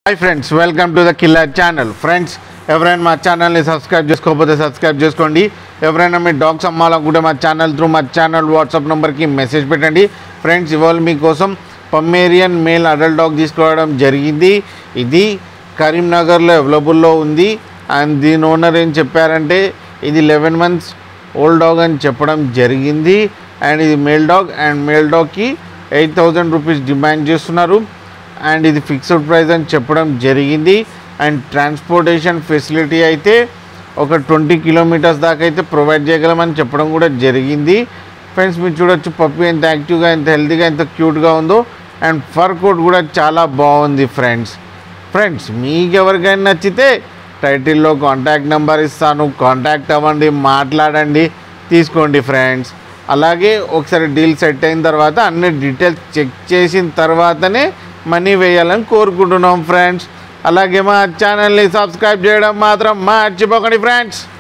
hi friends welcome to the killer channel friends ఎవరైనా మా ఛానల్ని సబ్స్క్రైబ్ చేసుకోకపోతే సబ్స్క్రైబ్ చేసుకోండి ఎవరైనా మీ డాగ్స్ అమ్మాలనుకుంటే మా ఛానల్ త్రూ మా ఛానల్ వాట్సాప్ నెంబర్కి మెసేజ్ పెట్టండి ఫ్రెండ్స్ ఇవాళ మీకోసం పమ్మేరియన్ మేల్ అడల్ట్ డాగ్ తీసుకోవడం జరిగింది ఇది కరీంనగర్లో అవైలబుల్లో ఉంది అండ్ దీని ఓనర్ ఏం చెప్పారంటే ఇది లెవెన్ మంత్స్ ఓల్డ్ డాగ్ అని చెప్పడం జరిగింది అండ్ ఇది మేల్ డాగ్ అండ్ మేల్ డాగ్కి ఎయిట్ థౌజండ్ రూపీస్ డిమాండ్ చేస్తున్నారు అండ్ ఇది ఫిక్స్డ్ ప్రైస్ అని చెప్పడం జరిగింది అండ్ ట్రాన్స్పోర్టేషన్ ఫెసిలిటీ అయితే ఒక ట్వంటీ కిలోమీటర్స్ దాకా అయితే ప్రొవైడ్ చేయగలమని చెప్పడం కూడా జరిగింది ఫ్రెండ్స్ మీరు చూడొచ్చు పప్పి ఎంత యాక్టివ్గా ఎంత హెల్తీగా ఎంత క్యూట్గా ఉందో అండ్ ఫర్ కోట్ కూడా చాలా బాగుంది ఫ్రెండ్స్ ఫ్రెండ్స్ మీకు ఎవరికైనా నచ్చితే టైటిల్లో కాంటాక్ట్ నెంబర్ ఇస్తాను కాంటాక్ట్ అవ్వండి మాట్లాడండి తీసుకోండి ఫ్రెండ్స్ అలాగే ఒకసారి డీల్ సెట్ అయిన తర్వాత అన్ని డీటెయిల్స్ చెక్ చేసిన తర్వాతనే మనీ వేయాలని కోరుకుంటున్నాం ఫ్రెండ్స్ అలాగే మా ఛానల్ని సబ్స్క్రైబ్ చేయడం మాత్రం మర్చిపోకండి ఫ్రెండ్స్